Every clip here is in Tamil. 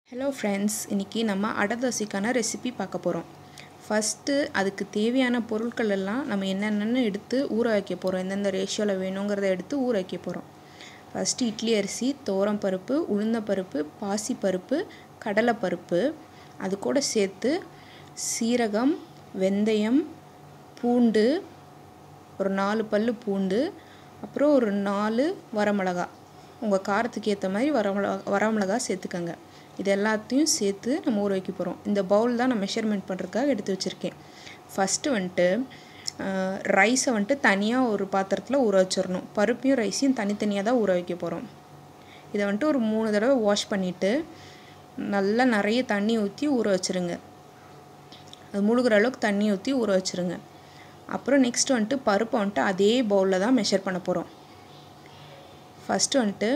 ஹலோ ஃப்ரெண்ட்ஸ் இன்றைக்கி நம்ம அடை தோசைக்கான ரெசிபி பார்க்க போகிறோம் ஃபஸ்ட்டு அதுக்கு தேவையான பொருட்கள் எல்லாம் நம்ம என்னென்னு எடுத்து ஊற வைக்க போகிறோம் எந்தெந்த ரேஷியோவில் வேணுங்கிறத எடுத்து ஊற வைக்க போகிறோம் ஃபஸ்ட்டு இட்லி அரிசி தோரம் பருப்பு உளுந்தப்பருப்பு பாசிப்பருப்பு கடலைப்பருப்பு அது கூட சேர்த்து சீரகம் வெந்தயம் பூண்டு ஒரு நாலு பல் பூண்டு அப்புறம் ஒரு நாலு வரமிளகா உங்கள் காரத்துக்கு ஏற்ற மாதிரி வரமிளகா வரமிளகா சேர்த்துக்கோங்க இது எல்லாத்தையும் சேர்த்து நம்ம ஊற வைக்க போகிறோம் இந்த பவுல் தான் நான் மெஷர்மெண்ட் பண்ணுறதுக்காக எடுத்து வச்சுருக்கேன் ஃபஸ்ட்டு வந்துட்டு ரைஸை வந்துட்டு தனியாக ஒரு பாத்திரத்தில் ஊற வச்சிடணும் பருப்பையும் ரைஸையும் தனித்தனியாக தான் ஊற வைக்க போகிறோம் இதை வந்துட்டு ஒரு மூணு தடவை வாஷ் பண்ணிவிட்டு நல்லா நிறைய தண்ணி ஊற்றி ஊற வச்சுருங்க அது முழுகிற அளவுக்கு தண்ணி ஊற்றி ஊற வச்சுருங்க அப்புறம் நெக்ஸ்ட் வந்துட்டு பருப்பை வந்துட்டு அதே பவுலில் தான் மெஷர் பண்ண போகிறோம் ஃபஸ்ட்டு வந்துட்டு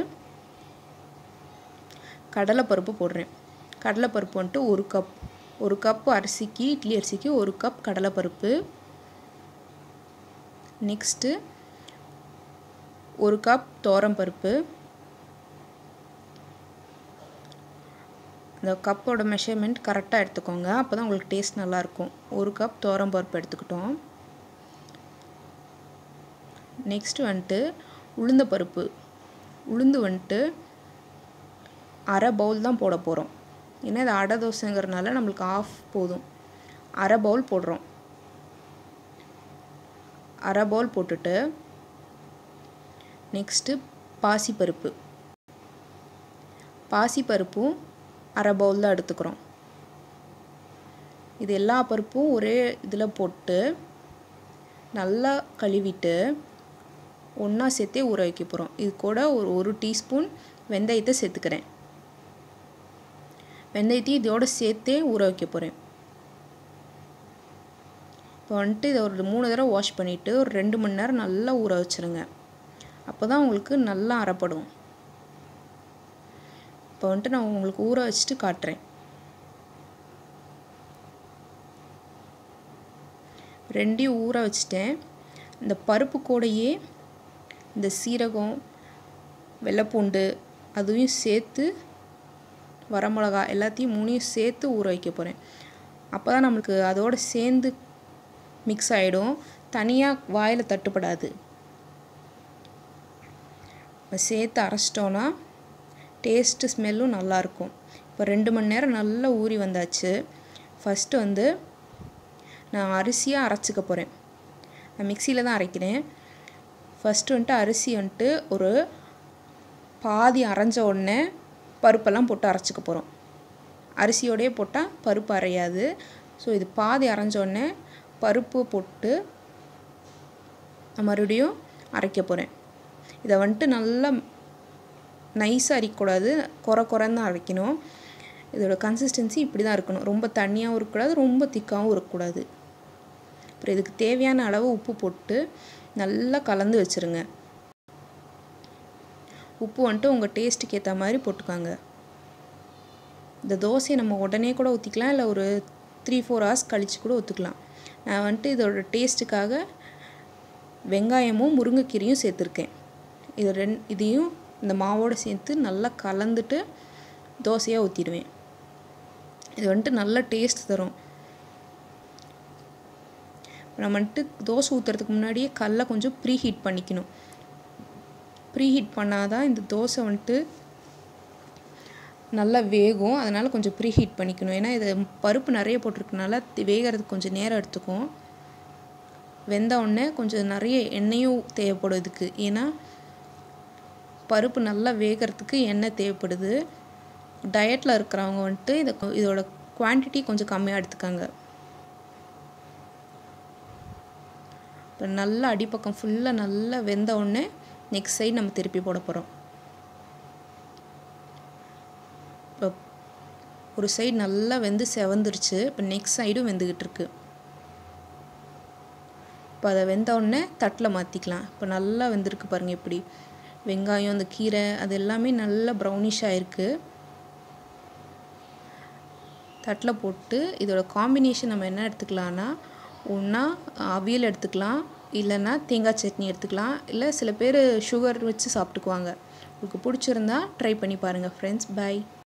கடலைப்பருப்பு போடுறேன் கடலைப்பருப்பு வந்துட்டு ஒரு கப் ஒரு கப் அரிசிக்கு இட்லி அரிசிக்கு ஒரு கப் கடலைப்பருப்பு நெக்ஸ்ட்டு ஒரு கப் பருப்பு இந்த கப்போட மெஷர்மெண்ட் கரெக்டாக எடுத்துக்கோங்க அப்போ தான் உங்களுக்கு டேஸ்ட் நல்லாயிருக்கும் ஒரு கப் பருப்பு எடுத்துக்கிட்டோம் நெக்ஸ்ட்டு வந்துட்டு உளுந்த பருப்பு உளுந்து வந்துட்டு அரை பவுல் தான் போட போகிறோம் ஏன்னா இது அடை தோசைங்கிறனால நம்மளுக்கு ஆஃப் போதும் அரை பவுல் போடுறோம் அரை பவுல் போட்டுட்டு நெக்ஸ்ட்டு பாசிப்பருப்பு பாசிப்பருப்பும் அரை பவுல் தான் எடுத்துக்கிறோம் இது எல்லா பருப்பும் ஒரே இதில் போட்டு நல்லா கழுவிட்டு ஒன்றா சேர்த்தே ஊற வைக்க போகிறோம் இது கூட ஒரு ஒரு டீஸ்பூன் வெந்தயத்தை சேர்த்துக்கிறேன் வெந்தயத்தையும் இதோட சேர்த்தே ஊற வைக்க போகிறேன் இப்போ வந்துட்டு இதை ஒரு மூணு தடவை வாஷ் பண்ணிவிட்டு ஒரு ரெண்டு மணி நேரம் நல்லா ஊற வச்சுருங்க அப்போ தான் உங்களுக்கு நல்லா அரைப்படும் இப்போ வந்துட்டு நான் உங்களுக்கு ஊற வச்சுட்டு காட்டுறேன் ரெண்டையும் ஊற வச்சுட்டேன் இந்த பருப்பு கூடையே இந்த சீரகம் வெள்ளைப்பூண்டு அதையும் சேர்த்து வரமிளகா எல்லாத்தையும் மூணையும் சேர்த்து ஊற வைக்க போகிறேன் அப்போ தான் நம்மளுக்கு அதோடு சேர்ந்து மிக்ஸ் ஆகிடும் தனியாக வாயில் தட்டுப்படாது சேர்த்து அரைச்சிட்டோன்னா டேஸ்ட்டு ஸ்மெல்லும் நல்லாயிருக்கும் இப்போ ரெண்டு மணி நேரம் நல்லா ஊறி வந்தாச்சு ஃபஸ்ட்டு வந்து நான் அரிசியாக அரைச்சிக்க போகிறேன் நான் மிக்சியில் தான் அரைக்கிறேன் ஃபஸ்ட்டு வந்துட்டு அரிசி வந்துட்டு ஒரு பாதி அரைஞ்ச உடனே பருப்பெல்லாம் போட்டு அரைச்சிக்க போகிறோம் அரிசியோடையே போட்டால் பருப்பு அரையாது ஸோ இது பாதி அரைஞ்ச உடனே பருப்பு போட்டு நான் மறுபடியும் அரைக்க போகிறேன் இதை வந்துட்டு நல்லா நைஸாக அரைக்கக்கூடாது குறை குறைன்னு தான் அரைக்கணும் இதோட கன்சிஸ்டன்சி இப்படி தான் இருக்கணும் ரொம்ப தண்ணியாகவும் இருக்கக்கூடாது ரொம்ப திக்காகவும் இருக்கக்கூடாது அப்புறம் இதுக்கு தேவையான அளவு உப்பு போட்டு நல்லா கலந்து வச்சுருங்க உப்பு வந்துட்டு உங்கள் டேஸ்ட்டுக்கு ஏற்ற மாதிரி போட்டுக்காங்க இந்த தோசையை நம்ம உடனே கூட ஊற்றிக்கலாம் இல்லை ஒரு த்ரீ ஃபோர் ஹவர்ஸ் கழித்து கூட ஊற்றிக்கலாம் நான் வந்துட்டு இதோட டேஸ்ட்டுக்காக வெங்காயமும் முருங்கைக்கீரையும் சேர்த்துருக்கேன் இது ரெண் இதையும் இந்த மாவோடு சேர்த்து நல்லா கலந்துட்டு தோசையாக ஊற்றிடுவேன் இது வந்துட்டு நல்ல டேஸ்ட் தரும் நம்ம வந்துட்டு தோசை ஊற்றுறதுக்கு முன்னாடியே கல்லை கொஞ்சம் ப்ரீ ஹீட் பண்ணிக்கணும் ப்ரீ ஹீட் பண்ணால் தான் இந்த தோசை வந்துட்டு நல்லா வேகும் அதனால் கொஞ்சம் ப்ரீ ஹீட் பண்ணிக்கணும் ஏன்னா இது பருப்பு நிறைய போட்டிருக்கனால வேகிறதுக்கு கொஞ்சம் நேரம் எடுத்துக்கும் வெந்த உடனே கொஞ்சம் நிறைய எண்ணெயும் தேவைப்படும் இதுக்கு ஏன்னா பருப்பு நல்லா வேகிறதுக்கு எண்ணெய் தேவைப்படுது டயட்டில் இருக்கிறவங்க வந்துட்டு இதை இதோட குவான்டிட்டி கொஞ்சம் கம்மியாக எடுத்துக்காங்க இப்போ நல்லா அடிப்பக்கம் ஃபுல்லாக நல்லா வெந்த உடனே நெக்ஸ்ட் சைடு நம்ம திருப்பி போட போகிறோம் இப்போ ஒரு சைடு நல்லா வெந்து செவந்துருச்சு இப்போ நெக்ஸ்ட் சைடும் வெந்துக்கிட்டு இருக்கு இப்போ அதை வெந்த உடனே தட்டில் மாற்றிக்கலாம் இப்போ நல்லா வெந்திருக்கு பாருங்கள் எப்படி வெங்காயம் அந்த கீரை அது எல்லாமே நல்லா ப்ரௌனிஷ் ஆகிருக்கு தட்டில் போட்டு இதோட காம்பினேஷன் நம்ம என்ன எடுத்துக்கலான்னா ஒன்றா அவியல் எடுத்துக்கலாம் இல்லைன்னா தேங்காய் சட்னி எடுத்துக்கலாம் இல்லை சில பேர் சுகர் வச்சு சாப்பிட்டுக்குவாங்க உங்களுக்கு பிடிச்சிருந்தா ட்ரை பண்ணி பாருங்கள் ஃப்ரெண்ட்ஸ் பை